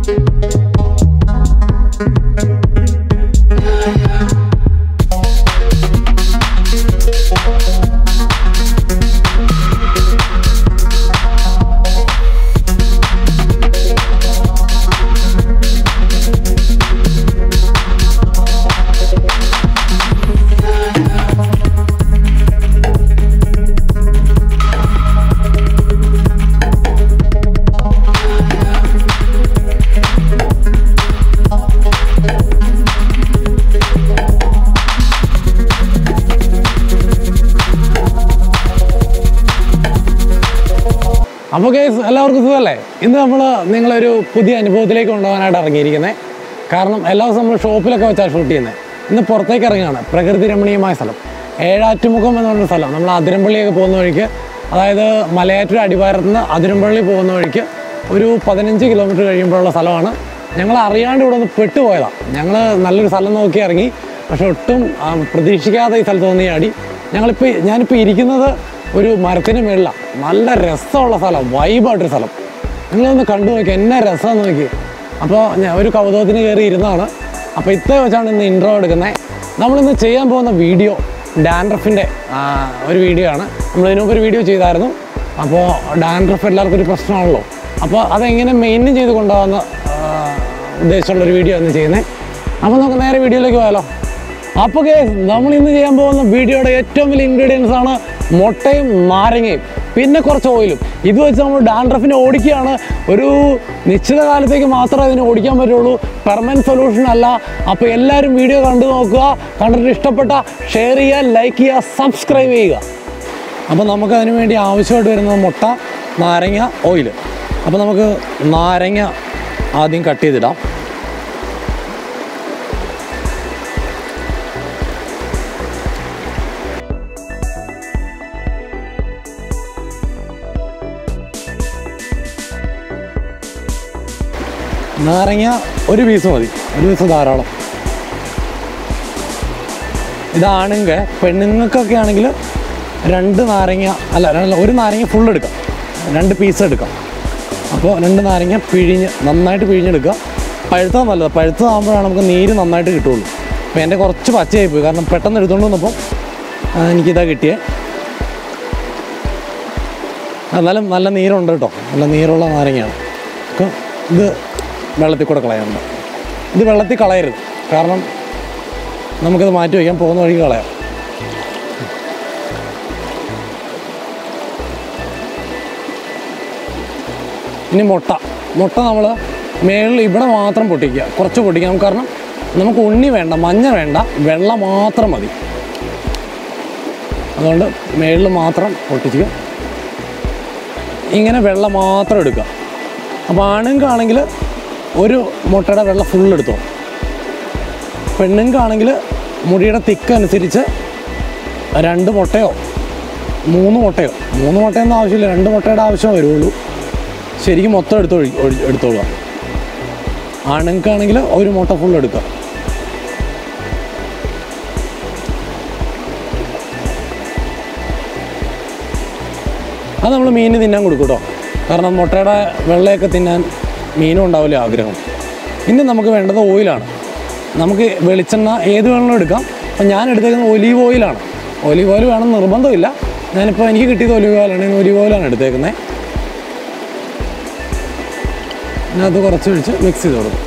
അപ്പോൾ കേസ് എല്ലാവർക്കും സുഖമല്ലേ ഇന്ന് നമ്മൾ നിങ്ങളൊരു പുതിയ അനുഭവത്തിലേക്ക് കൊണ്ടുപോകാനായിട്ട് ഇറങ്ങിയിരിക്കുന്നത് കാരണം എല്ലാ ദിവസവും നമ്മൾ ഷോപ്പിലൊക്കെ വെച്ചാണ് ഷൂട്ട് ചെയ്യുന്നത് ഇന്ന് പുറത്തേക്ക് ഇറങ്ങുകയാണ് പ്രകൃതി രമണീയമായ സ്ഥലം ഏഴാറ്റുമുഖം എന്ന് പറഞ്ഞ സ്ഥലം നമ്മൾ അതിരമ്പള്ളിയൊക്കെ പോകുന്ന വഴിക്ക് അതായത് മലയാറ്റൂർ അടിവാരത്ത് നിന്ന് അതിരമ്പള്ളി പോകുന്ന വഴിക്ക് ഒരു പതിനഞ്ച് കിലോമീറ്റർ കഴിയുമ്പോഴുള്ള സ്ഥലമാണ് ഞങ്ങൾ അറിയാണ്ട് ഇവിടെ ഒന്ന് പെട്ടുപോയതാണ് ഞങ്ങൾ നല്ലൊരു സ്ഥലം നോക്കി ഇറങ്ങി പക്ഷെ ഒട്ടും ആ, പ്രതീക്ഷിക്കാതെ ഈ സ്ഥലത്ത് വന്ന് ചാടി ഞങ്ങളിപ്പോൾ ഞാനിപ്പോൾ ഇരിക്കുന്നത് ഒരു മരത്തിന് മേളിലാണ് നല്ല രസമുള്ള സ്ഥലം വൈബായിട്ടൊരു സ്ഥലം നിങ്ങളൊന്ന് കണ്ടു നോക്കി എന്നെ രസമെന്ന് നോക്കി അപ്പോൾ ഞാൻ ഒരു കൗതുകത്തിന് കയറി ഇരുന്നതാണ് അപ്പോൾ ഇത്ര വെച്ചാണ് ഇന്ന് ഇൻട്രോ എടുക്കുന്നത് നമ്മളിന്ന് ചെയ്യാൻ പോകുന്ന വീഡിയോ ഡാൻഡ്രഫിൻ്റെ ഒരു വീഡിയോ ആണ് നമ്മൾ ഇതിനു മുമ്പ് ഒരു വീഡിയോ ചെയ്തായിരുന്നു അപ്പോൾ ഡാൻഡ്രഫ് എല്ലാവർക്കും ഒരു പ്രശ്നമാണല്ലോ അപ്പോൾ അതെങ്ങനെ മെയിൻറ്റെയിൻ ചെയ്ത് കൊണ്ടുപോകാമെന്ന ആ, ഉദ്ദേശമുള്ളൊരു വീഡിയോ ആണ് ചെയ്യുന്നത് അപ്പോൾ നമുക്ക് നേരെ വീഡിയോയിലേക്ക് പോയാലോ അപ്പോൾ കേസ് നമ്മൾ ഇന്ന് ചെയ്യാൻ പോകുന്ന വീഡിയോയുടെ ഏറ്റവും വലിയ ഇൻഗ്രീഡിയൻസ് ആണ് മുട്ടയും നാരങ്ങയും പിന്നെ കുറച്ച് ഓയിലും ഇത് വെച്ച് നമ്മൾ ഡാൻഡ്രഫിനെ ഓടിക്കുകയാണ് ഒരു നിശ്ചിത കാലത്തേക്ക് മാത്രമേ അതിനെ ഓടിക്കാൻ പറ്റുള്ളൂ പെർമനൻറ്റ് സൊല്യൂഷൻ അല്ല അപ്പോൾ എല്ലാവരും വീഡിയോ കണ്ടു നോക്കുക കണ്ടിട്ട് ഇഷ്ടപ്പെട്ട ഷെയർ ചെയ്യുക ലൈക്ക് ചെയ്യുക സബ്സ്ക്രൈബ് ചെയ്യുക അപ്പോൾ നമുക്ക് അതിന് വേണ്ടി ആവശ്യമായിട്ട് വരുന്നത് മുട്ട നാരങ്ങ ഓയിൽ അപ്പോൾ നമുക്ക് നാരങ്ങ ആദ്യം കട്ട് ചെയ്തിടാം നാരങ്ങ ഒരു പീസ് മതി ഒരു പീസ് ധാരാളം ഇതാണെങ്കിൽ പെണ്ണുങ്ങൾക്കൊക്കെ ആണെങ്കിൽ രണ്ട് നാരങ്ങ അല്ല രണ്ട് ഒരു നാരങ്ങ ഫുൾ എടുക്കാം രണ്ട് പീസ് എടുക്കാം അപ്പോൾ രണ്ട് നാരങ്ങ പിഴിഞ്ഞ് നന്നായിട്ട് പിഴിഞ്ഞെടുക്കുക പഴുത്തത് നല്ലത് പഴുത്തതാകുമ്പോഴാണ് നമുക്ക് നീര് നന്നായിട്ട് കിട്ടുള്ളൂ അപ്പോൾ എൻ്റെ കുറച്ച് പച്ചയായി പോയി കാരണം പെട്ടെന്ന് എടുത്തുകൊണ്ട് വന്നപ്പോൾ ആ, എനിക്കിതാ കിട്ടിയേ എന്നാലും നല്ല നീരുണ്ട് കേട്ടോ നല്ല നീരുള്ള നാരങ്ങയാണ് അപ്പോൾ ഇത് വെള്ളത്തിൽ കൂടെ കളയാനുണ്ട് ഇത് വെള്ളത്തിൽ കളയരുത് കാരണം നമുക്കത് മാറ്റി വയ്ക്കാം പോകുന്ന വഴി കളയാം ഇനി മുട്ട മുട്ട നമ്മൾ മേളിൽ ഇവിടെ മാത്രം പൊട്ടിക്കുക കുറച്ച് പൊട്ടിക്കാം കാരണം നമുക്ക് ഉണ്ണി വേണ്ട മഞ്ഞ വേണ്ട വെള്ള മാത്രം മതി അതുകൊണ്ട് മേളിൽ മാത്രം പൊട്ടിക്കുക ഇങ്ങനെ വെള്ള മാത്രം എടുക്കുക അപ്പോൾ ആണുങ്ങൾക്കാണെങ്കിൽ ഒരു മുട്ടയുടെ വെള്ളം ഫുൾ എടുത്തോ പെണ്ണുങ്ങൾക്കാണെങ്കിൽ മുടിയുടെ തിക്ക് അനുസരിച്ച് രണ്ട് മുട്ടയോ മൂന്ന് മുട്ടയോ മൂന്ന് മുട്ടയൊന്നും ആവശ്യമില്ല രണ്ട് മുട്ടയുടെ ആവശ്യം വരുള്ളൂ ശരിക്കും മൊത്തം എടുത്ത് ഒഴി ഒഴി- എടുത്തോളുക ആണുങ്ങൾക്കാണെങ്കിൽ ഒരു മുട്ട ഫുൾ എടുക്കുക അത് നമ്മൾ മീനിന് തിന്നാൻ കൊടുക്കും കേട്ടോ കാരണം മുട്ടയുടെ വെള്ളയൊക്കെ തിന്നാൻ മീനും ഉണ്ടാവില്ല ആഗ്രഹം ഇനി നമുക്ക് വേണ്ടത് ഓയിലാണ് നമുക്ക് വെളിച്ചെണ്ണ ഏത് വേണമെങ്കിലും എടുക്കാം അപ്പം ഞാൻ എടുത്തേക്കുന്നത് ഒലീവ് ഓയിലാണ് ഒലീവ് ഓയിൽ വേണം നിർബന്ധമില്ല ഞാനിപ്പോൾ എനിക്ക് കിട്ടിയത് ഒലീവ് ഓയിലാണ് ഇന്ന് ഒലീവ് ഓയിലാണ് എടുത്തേക്കുന്നത് അതിനകത്ത് കുറച്ച് ഒഴിച്ച് മിക്സ് ചെയ്ത് കൊടുക്കും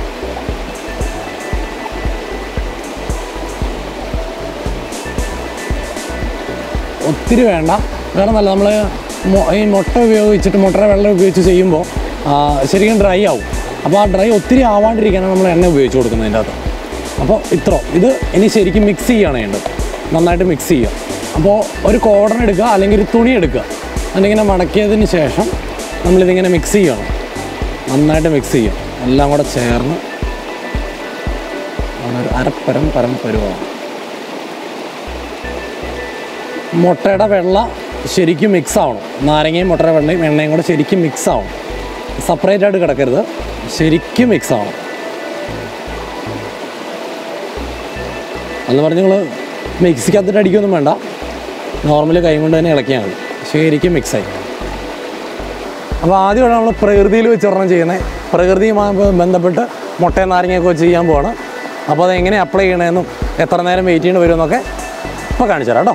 ഒത്തിരി വേണ്ട വേറെ നല്ല നമ്മൾ ഈ മുട്ട ഉപയോഗിച്ചിട്ട് മുട്ടയുടെ വെള്ളം ഉപയോഗിച്ച് ചെയ്യുമ്പോൾ ആ, ശരിക്കും ഡ്രൈ ആവും അപ്പോൾ ആ ഡ്രൈ ഒത്തിരി ആവാണ്ടിരിക്കാനാണ് നമ്മൾ എണ്ണ ഉപയോഗിച്ച് കൊടുക്കുന്നതിൻ്റെ അകത്ത് അപ്പോൾ ഇത്ര ഇത് ഇനി ശരിക്കും മിക്സ് ചെയ്യുകയാണ് വേണ്ടത് നന്നായിട്ട് മിക്സ് ചെയ്യുക അപ്പോൾ ഒരു കോടൺ എടുക്കുക അല്ലെങ്കിൽ ഒരു തുണി എടുക്കുക അതിങ്ങനെ മടക്കിയതിന് ശേഷം നമ്മളിതിങ്ങനെ മിക്സ് ചെയ്യണം നന്നായിട്ട് മിക്സ് ചെയ്യും എല്ലാം കൂടെ ചേർന്ന് അങ്ങനെ ഒരു അരപ്പരം പരം പരുവാണ് മുട്ടയുടെ വെള്ള ശരിക്കും മിക്സ് ആവണം നാരങ്ങയും മുട്ടയുടെ വെള്ളയും എണ്ണയും കൂടെ ശരിക്കും മിക്സ് ആവണം സെപ്പറേറ്റ് ആയിട്ട് കിടക്കരുത് ശരിക്കും മിക്സ് ആവണം എന്ന് പറഞ്ഞ് നിങ്ങൾ മിക്സിക്കകത്തിട്ട് അടിക്കൊന്നും വേണ്ട നോർമലി കൈ കൊണ്ട് തന്നെ ഇളക്കിയാൽ മതി ശരിക്കും മിക്സായി അപ്പോൾ ആദ്യമാണ് നമ്മൾ പ്രകൃതിയിൽ വെച്ച് ഒരെണ്ണം ചെയ്യുന്നത് പ്രകൃതിയുമായി ബന്ധപ്പെട്ട് മുട്ടയും നാരങ്ങയൊക്കെ വെച്ച് ചെയ്യാൻ പോവാണ് അപ്പോൾ അത് എങ്ങനെ അപ്ലൈ ചെയ്യണമെന്നും എത്ര നേരം വെയിറ്റ് ചെയ്യേണ്ടി വരുമെന്നൊക്കെ ഇപ്പോൾ കാണിച്ചു തരാം കേട്ടോ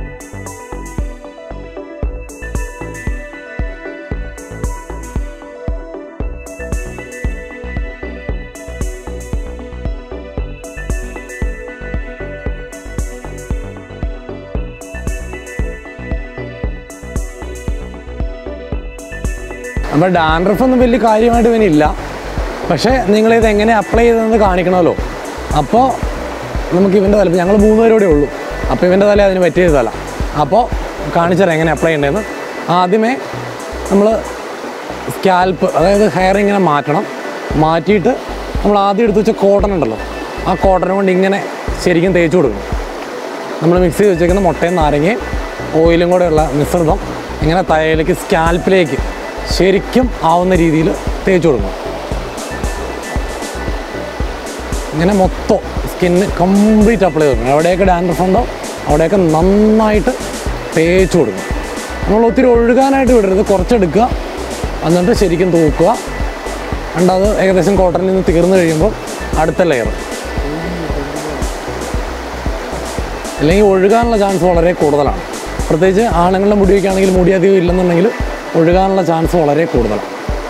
അപ്പോൾ ഡാൻഡ്രഫ് ഒന്നും വലിയ കാര്യമായിട്ട് ഇവനില്ല പക്ഷേ നിങ്ങളിത് എങ്ങനെ അപ്ലൈ ചെയ്തതെന്ന് കാണിക്കണമല്ലോ അപ്പോൾ നമുക്ക് ഇവൻ്റെ തല ഞങ്ങൾ മൂന്ന് പേരോടെ ഉള്ളൂ അപ്പോൾ ഇവൻ്റെ തല അതിന് പറ്റിയ തല അപ്പോൾ കാണിച്ചു തരാം എങ്ങനെ അപ്ലൈ ചെയ്യേണ്ടതെന്ന് ആദ്യമേ നമ്മൾ സ്കാൽപ്പ് അതായത് ഹെയർ ഇങ്ങനെ മാറ്റണം മാറ്റിയിട്ട് നമ്മൾ ആദ്യം എടുത്ത് വെച്ച കോട്ടൺ ഉണ്ടല്ലോ ആ കോട്ടൺ കൊണ്ട് ഇങ്ങനെ ശരിക്കും തേച്ച് കൊടുക്കണം നമ്മൾ മിക്സ് ചെയ്ത് വെച്ചേക്കുന്ന മുട്ടയും നാരങ്ങയും ഓയിലും കൂടെയുള്ള മിശ്രിതം ഇങ്ങനെ തലയിലേക്ക് സ്കാൽപ്പിലേക്ക് ശരിക്കും ആവുന്ന രീതിയിൽ തേച്ച് കൊടുക്കണം ഇങ്ങനെ മൊത്തം സ്കിന്ന് കംപ്ലീറ്റ് അപ്ലൈ ചെയ്ത് കൊടുക്കണം എവിടെയൊക്കെ ഡാൻഡ്രഫ് ഉണ്ടോ അവിടെയൊക്കെ നന്നായിട്ട് തേച്ച് കൊടുക്കണം നമ്മൾ ഒത്തിരി ഒഴുകാനായിട്ട് വിടരുത് കുറച്ചെടുക്കുക എന്നിട്ട് ശരിക്കും തൂക്കുക രണ്ടത് ഏകദേശം കോട്ടണിൽ നിന്ന് തീർന്നു കഴിയുമ്പോൾ അടുത്ത ലെയർ അല്ലെങ്കിൽ ഒഴുകാനുള്ള ചാൻസ് വളരെ കൂടുതലാണ് പ്രത്യേകിച്ച് ആണുങ്ങളുടെ മുടിയൊക്കെ ആണെങ്കിൽ മുടി അധികം ഇല്ലെന്നുണ്ടെങ്കിൽ ഒഴുകാനുള്ള ചാൻസ് വളരെ കൂടുതലാണ്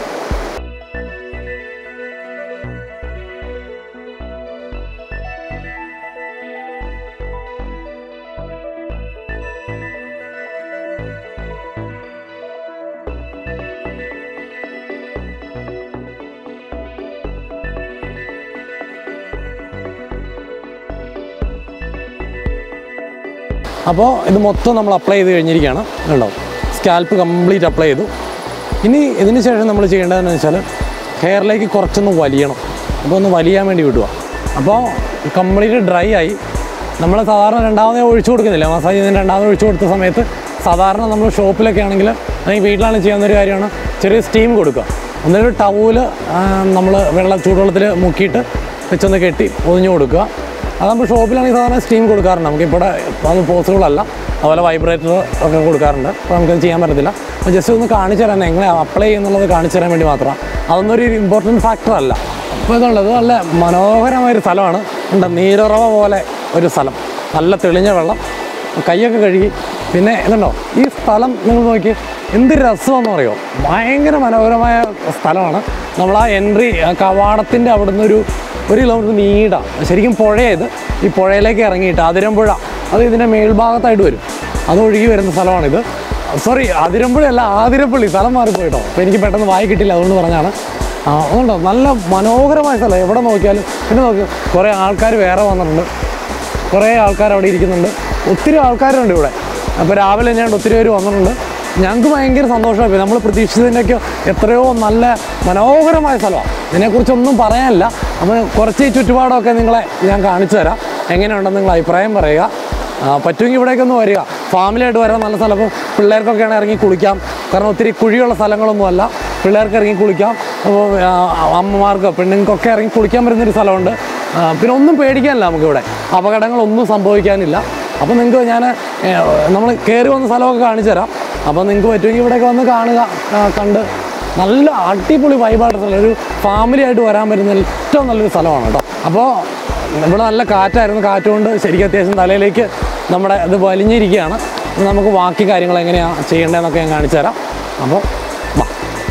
അപ്പോൾ ഇത് മൊത്തം നമ്മൾ അപ്ലൈ ചെയ്ത് കഴിഞ്ഞിരിക്കുകയാണ് ഉണ്ടാവും സ്കാൽപ്പ് കംപ്ലീറ്റ് അപ്ലൈ ചെയ്തു ഇനി ഇതിന് ശേഷം നമ്മൾ ചെയ്യേണ്ടതെന്ന് വെച്ചാൽ ഹെയറിലേക്ക് കുറച്ചൊന്ന് വലിയണം അപ്പോൾ ഒന്ന് വലിയാൻ വേണ്ടി വിടുക അപ്പോൾ കംപ്ലീറ്റ് ഡ്രൈ ആയി നമ്മൾ സാധാരണ രണ്ടാമതേ ഒഴിച്ചു കൊടുക്കുന്നില്ല മസാജ് ചെയ്യുന്നതിന് രണ്ടാമത് ഒഴിച്ചു കൊടുത്ത സമയത്ത് സാധാരണ നമ്മൾ ഷോപ്പിലൊക്കെ ആണെങ്കിൽ അല്ലെങ്കിൽ വീട്ടിലാണ് ചെയ്യാവുന്ന ഒരു കാര്യമാണ് ചെറിയ സ്റ്റീം കൊടുക്കുക എന്നിട്ട് ടവല് നമ്മൾ വെള്ളം ചൂടുവെള്ളത്തിൽ മുക്കിയിട്ട് വെച്ചൊന്ന് കെട്ടി ഒതിഞ്ഞു കൊടുക്കുക അത് നമ്മൾ ഷോപ്പിലാണെങ്കിൽ സാധാരണ സ്റ്റീം കൊടുക്കാറുണ്ട് നമുക്കിവിടെ അത് പോസിബിൾ അല്ല അതുപോലെ വൈബ്രേറ്റർ ഒക്കെ കൊടുക്കാറുണ്ട് അപ്പോൾ നമുക്കത് ചെയ്യാൻ പറ്റത്തില്ല അപ്പോൾ ജസ്റ്റ് ഒന്ന് കാണിച്ചു തരാൻ എങ്ങനെ അപ്ലൈ ചെയ്യുന്നുള്ളത് കാണിച്ചു തരാൻ വേണ്ടി മാത്രമാണ് അതൊന്നും ഒരു ഇമ്പോർട്ടൻറ്റ് ഫാക്ടർ അല്ല അപ്പോൾ ഇതുള്ളത് നല്ല മനോഹരമായൊരു സ്ഥലമാണ് ഉണ്ട് നീരുറവ പോലെ ഒരു സ്ഥലം നല്ല തെളിഞ്ഞ വെള്ളം കൈയൊക്കെ കഴുകി പിന്നെ ഇതുണ്ടോ ഈ സ്ഥലം നിങ്ങൾ നോക്കി എന്ത് രസമാണെന്ന് അറിയോ ഭയങ്കര മനോഹരമായ സ്ഥലമാണ് നമ്മൾ ആ എൻട്രി കവാടത്തിൻ്റെ അവിടുന്ന് ഒരു ഒരു കിലോമീറ്റർ നീട ശരിക്കും പുഴയത് ഈ പുഴയിലേക്ക് ഇറങ്ങിയിട്ട് അതിരമ്പുഴ അത് ഇതിൻ്റെ മേൽഭാഗത്തായിട്ട് വരും അത് ഒഴുകി വരുന്ന സ്ഥലമാണിത് സോറി അതിരമ്പുഴയല്ല ആതിരപ്പള്ളി സ്ഥലം മാറിപ്പോയിട്ടോ അപ്പോൾ എനിക്ക് പെട്ടെന്ന് വായി കിട്ടില്ല അതുകൊണ്ട് പറഞ്ഞാണ് ആ അതുകൊണ്ടോ നല്ല മനോഹരമായ സ്ഥലം എവിടെ നോക്കിയാലും പിന്നെ നോക്കി കുറേ ആൾക്കാർ വേറെ വന്നിട്ടുണ്ട് കുറേ ആൾക്കാർ അവിടെ ഇരിക്കുന്നുണ്ട് ഒത്തിരി ആൾക്കാരുണ്ട് ഇവിടെ അപ്പോൾ രാവിലെ ഞാൻ ഒത്തിരി പേര് വന്നിട്ടുണ്ട് ഞങ്ങൾക്ക് ഭയങ്കര സന്തോഷമായി പോയി നമ്മൾ പ്രതീക്ഷിച്ചതിൻ്റെയൊക്കെ എത്രയോ നല്ല മനോഹരമായ സ്ഥലമാണ് ഇതിനെക്കുറിച്ചൊന്നും പറയാനില്ല അപ്പോൾ കുറച്ച് ഈ ചുറ്റുപാടൊക്കെ നിങ്ങളെ ഞാൻ കാണിച്ചു തരാം എങ്ങനെയുണ്ടെന്ന് നിങ്ങൾ അഭിപ്രായം പറയുക ആ, പറ്റുമെങ്കിൽ ഇവിടേക്ക് ഒന്ന് വരിക ഫാമിലിയായിട്ട് വരാൻ നല്ല സ്ഥലം അപ്പോൾ പിള്ളേർക്കൊക്കെയാണ് ഇറങ്ങി കുളിക്കാം കാരണം ഒത്തിരി കുഴിയുള്ള സ്ഥലങ്ങളൊന്നുമല്ല പിള്ളേർക്ക് ഇറങ്ങി കുളിക്കാം അപ്പോൾ ആ, അമ്മമാർക്ക് പെണ്ണുങ്ങൾക്കൊക്കെ ഇറങ്ങി കുളിക്കാൻ പറ്റുന്നൊരു സ്ഥലമുണ്ട് ആ, പിന്നെ ഒന്നും പേടിക്കാനില്ല നമുക്കിവിടെ അപകടങ്ങളൊന്നും സംഭവിക്കാനില്ല അപ്പോൾ നിങ്ങൾക്ക് ഞാൻ നമ്മൾ കയറി വന്ന സ്ഥലമൊക്കെ കാണിച്ചു തരാം അപ്പോൾ നിങ്ങൾക്ക് പറ്റുമെങ്കിൽ ഇവിടെയൊക്കെ വന്ന് കാണുക ആ, കണ്ട് നല്ല അടിപൊളി വൈബായിട്ട് സ്ഥലം ഒരു ഫാമിലി ആയിട്ട് വരാൻ പറ്റുന്ന ഏറ്റവും നല്ലൊരു സ്ഥലമാണ് കേട്ടോ അപ്പോൾ ഇവിടെ നല്ല കാറ്റായിരുന്നു കാറ്റുകൊണ്ട് ശരിക്കും അത്യാവശ്യം തലയിലേക്ക് നമ്മുടെ ഇത് വലിഞ്ഞിരിക്കുകയാണ് ഇനി നമുക്ക് ബാക്കി കാര്യങ്ങൾ എങ്ങനെയാണ് ചെയ്യേണ്ടതെന്നൊക്കെ ഞാൻ കാണിച്ചു തരാം അപ്പോൾ വാ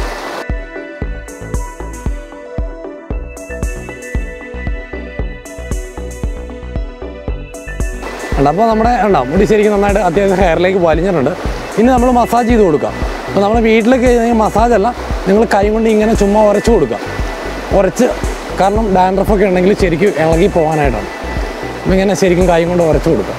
ഉണ്ട് അപ്പോൾ നമ്മുടെ ഉണ്ടോ മുടി ശരിക്കും നന്നായിട്ട് അത്യാവശ്യം ഹെയറിലേക്ക് വലിഞ്ഞിട്ടുണ്ട് ഇനി നമ്മൾ മസാജ് ചെയ്ത് കൊടുക്കാം അപ്പോൾ നമ്മുടെ വീട്ടിലൊക്കെ ചെയ്യുന്നെങ്കിൽ മസാജ് അല്ല നിങ്ങൾ കൈ കൊണ്ട് ഇങ്ങനെ ചുമ്മാ ഉരച്ച് കൊടുക്കുക ഉരച്ച് കാരണം ഡാൻഡ്രഫ് ഒക്കെ ഉണ്ടെങ്കിൽ ശരിക്കും ഇളകി പോകാനായിട്ടാണ് അപ്പോൾ ഇങ്ങനെ ശരിക്കും കൈ കൊണ്ട് ഉരച്ച് കൊടുക്കുക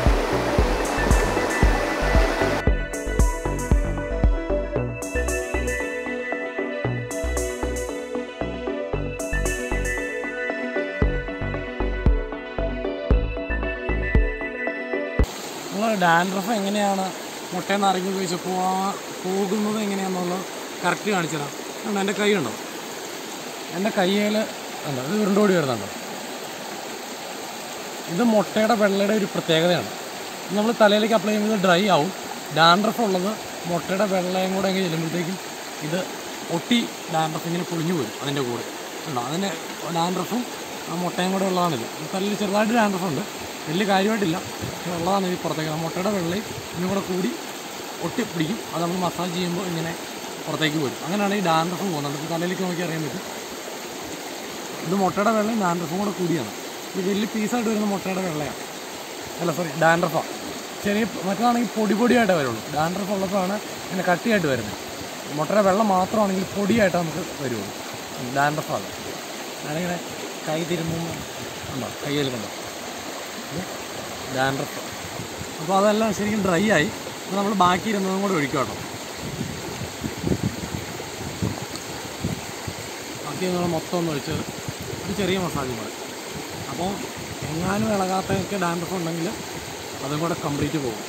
നമ്മൾ ഡാൻഡ്രഫ് എങ്ങനെയാണ് മുട്ടയിൽ നിന്ന് ഇറങ്ങി ഉപയോഗിച്ച് പോവാ പോകുന്നത് എങ്ങനെയാണെന്നുള്ളത് കറക്റ്റ് കാണിച്ചു തരാം കണ്ടോ എൻ്റെ കൈ ഉണ്ടോ എൻ്റെ കയ്യിൽ ഉണ്ടോ ഇത് ഉരുണ്ടോടി വരുന്നുണ്ടോ ഇത് മുട്ടയുടെ വെള്ളയുടെ ഒരു പ്രത്യേകതയാണ് നമ്മൾ തലയിലേക്ക് അപ്ലൈ ചെയ്യുമ്പോൾ ഡ്രൈ ആവും ഡാൻഡ്രഫ് ഉള്ളത് മുട്ടയുടെ വെള്ളയും കൂടെ അങ്ങ് ചെല്ലുമ്പോഴത്തേക്കും ഇത് ഒട്ടി ഡാൻഡ്രഫ് ഇങ്ങനെ പൊളിഞ്ഞു പോരും അതിൻ്റെ കൂടെ ഉണ്ടോ അതിൻ്റെ ഡാൻഡ്രഫും ആ മുട്ടയും കൂടെ ഉള്ളതാണിത് തല്ലിൽ ചെറുതായിട്ട് ഡാൻഡ്രഫ് ഉണ്ട് വലിയ കാര്യമായിട്ടില്ല പക്ഷേ ഉള്ളതാണ് ഈ പുറത്തേക്ക് ആ മുട്ടയുടെ വെള്ളയും ഇതിനും കൂടെ കൂടി ഒട്ടിപ്പിടിക്കും അത് നമ്മൾ മസാജ് ചെയ്യുമ്പോൾ ഇങ്ങനെ പുറത്തേക്ക് വരും അങ്ങനെയാണ് ഈ ഡാൻഡ്രഫ് പോകുന്നത് നമുക്ക് തലയിലേക്ക് നോക്കി അറിയാൻ പറ്റും ഇത് മുട്ടയുടെ വെള്ളയും ഡാൻഡ്രഫും കൂടെ കൂടിയാണ് ഇത് വലിയ പീസായിട്ട് വരുന്ന മുട്ടയുടെ വെള്ളയാണ് അല്ല സോറി ഡാൻഡ്രഫാണ് ചെറിയ മറ്റേതാണെങ്കിൽ പൊടി പൊടിയായിട്ടേ വരുള്ളൂ ഡാൻഡ്രഫ് ഉള്ളപ്പോഴാണ് ഇങ്ങനെ കട്ടിയായിട്ട് വരുന്നത് മുട്ടയുടെ വെള്ളം മാത്രമാണെങ്കിൽ പൊടിയായിട്ട് നമുക്ക് വരുള്ളൂ ഡാൻഡ്രഫാണ് ഞാനിങ്ങനെ കൈ തിരുമ്പുമ്പോൾ ഉണ്ടോ കയ്യിൽ കണ്ടോ ഡാൻഡ്രഫ് അപ്പോൾ അതെല്ലാം ശരിക്കും ഡ്രൈ ആയി അപ്പോൾ നമ്മൾ ബാക്കി ഇരുന്നതും കൂടെ ഒഴിക്കും കേട്ടോ ബാക്കി നമ്മൾ മൊത്തം ഒന്ന് ഒഴിച്ച് ഒരു ചെറിയ മസാജ് പോലെ അപ്പോൾ എങ്ങാനും ഇളകാത്തൊക്കെ ഡാൻഡ്രഫ് ഉണ്ടെങ്കിൽ അതും കൂടെ കംപ്ലീറ്റ് പോകും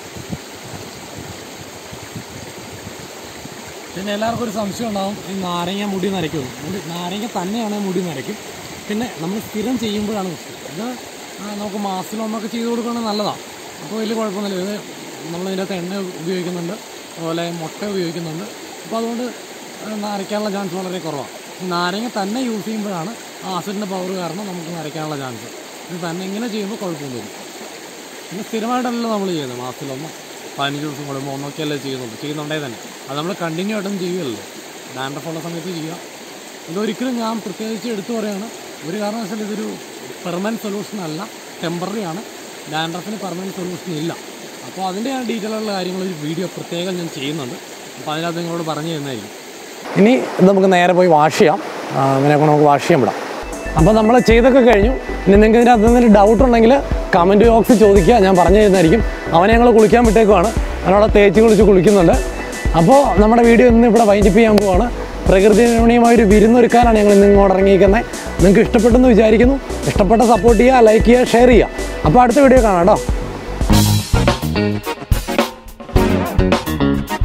പിന്നെ എല്ലാവർക്കും ഒരു സംശയം ഉണ്ടാവും ഈ നാരങ്ങ മുടി നരയ്ക്കുമെന്ന് മുടി നാരങ്ങ തന്നെയാണെങ്കിൽ മുടി നരയ്ക്കും പിന്നെ നമ്മൾ സ്ഥിരം ചെയ്യുമ്പോഴാണ് പ്രശ്നം ഇത് ആ, നമുക്ക് മാസത്തിലൊന്നൊക്കെ ചെയ്ത് കൊടുക്കുകയാണെങ്കിൽ നല്ലതാണ് അപ്പോൾ വലിയ കുഴപ്പമൊന്നുമില്ല ഇത് നമ്മളിതിൻ്റെ അകത്ത് എണ്ണ ഉപയോഗിക്കുന്നുണ്ട് അതുപോലെ മുട്ട ഉപയോഗിക്കുന്നുണ്ട് അപ്പോൾ അതുകൊണ്ട് ആ, നരയ്ക്കാനുള്ള ചാൻസ് വളരെ കുറവാണ് ഈ നാരങ്ങ തന്നെ യൂസ് ചെയ്യുമ്പോഴാണ് ആ ആസിഡിൻ്റെ പവർ കാരണം നമുക്ക് നരയ്ക്കാനുള്ള ചാൻസ് ഇത് തന്നെ ഇങ്ങനെ ചെയ്യുമ്പോൾ കുഴപ്പമൊന്നുമില്ല പിന്നെ സ്ഥിരമായിട്ടല്ല നമ്മൾ ചെയ്യുന്നത് മാസത്തിലൊന്നോ പതിനഞ്ച് ദിവസം കൂടുമ്പോൾ ഒന്നൊക്കെയല്ലേ ചെയ്യുന്നുള്ളൂ ചെയ്യുന്നുണ്ടേ തന്നെ അത് നമ്മൾ കണ്ടിന്യൂ ആയിട്ടും ചെയ്യുമല്ലോ ഡാൻഡ്രഫ് ഉള്ള സമയത്ത് ചെയ്യുക ഇതൊരിക്കലും ഞാൻ പ്രത്യേകിച്ച് എടുത്തു പറയുകയാണ് ഒരു കാരണവശാലും ഇതൊരു പെർമനൻറ്റ് സൊല്യൂഷൻ അല്ല ടെമ്പററി ആണ് ഡാൻഡ്രഫിന് പെർമനൻറ്റ് സൊല്യൂഷൻ ഇല്ല അപ്പോൾ അതിൻ്റെ ആ ഡീറ്റെയിൽ ഉള്ള കാര്യങ്ങൾ ഒരു വീഡിയോ പ്രത്യേകം ഞാൻ ചെയ്യുന്നുണ്ട് അപ്പോൾ അതിനകത്ത് നിങ്ങളോട് പറഞ്ഞു തരുന്നതായിരിക്കും ഇനി ഇത് നമുക്ക് നേരെ പോയി വാഷ് ചെയ്യാം അങ്ങനെ കൊണ്ട് നമുക്ക് വാഷ് ചെയ്യാൻ വിടാം അപ്പോൾ നമ്മൾ ചെയ്തൊക്കെ കഴിഞ്ഞു ഇനി നിങ്ങൾക്ക് ഇതിനകത്ത് എന്തെങ്കിലും ഡൗട്ട് ഉണ്ടെങ്കിൽ കമൻറ്റ് ബോക്സിൽ ചോദിക്കുക ഞാൻ പറഞ്ഞു തരുന്നതായിരിക്കും അവനെ ഞങ്ങൾ കുളിക്കാൻ വിട്ടേക്കുവാണ് അവനവിടെ തേച്ച് കുളിച്ച് കുളിക്കുന്നുണ്ട് അപ്പോൾ നമ്മുടെ വീഡിയോ ഇന്ന് ഇവിടെ വൈൻഡപ്പ് ചെയ്യാൻ പോവാണ് പ്രകൃതി രമണീയമായ ഒരു വിരുന്നൊരുക്കാനാണ് ഞങ്ങൾ ഇന്ന് ഇങ്ങോട്ട് ഇറങ്ങിയിരിക്കുന്നത് നിങ്ങൾക്ക് ഇഷ്ടപ്പെട്ടെന്ന് വിചാരിക്കുന്നു ഇഷ്ടപ്പെട്ട സപ്പോർട്ട് ചെയ്യുക ലൈക്ക് ചെയ്യുക ഷെയർ ചെയ്യുക അപ്പോൾ അടുത്ത വീഡിയോ കാണാം കേട്ടോ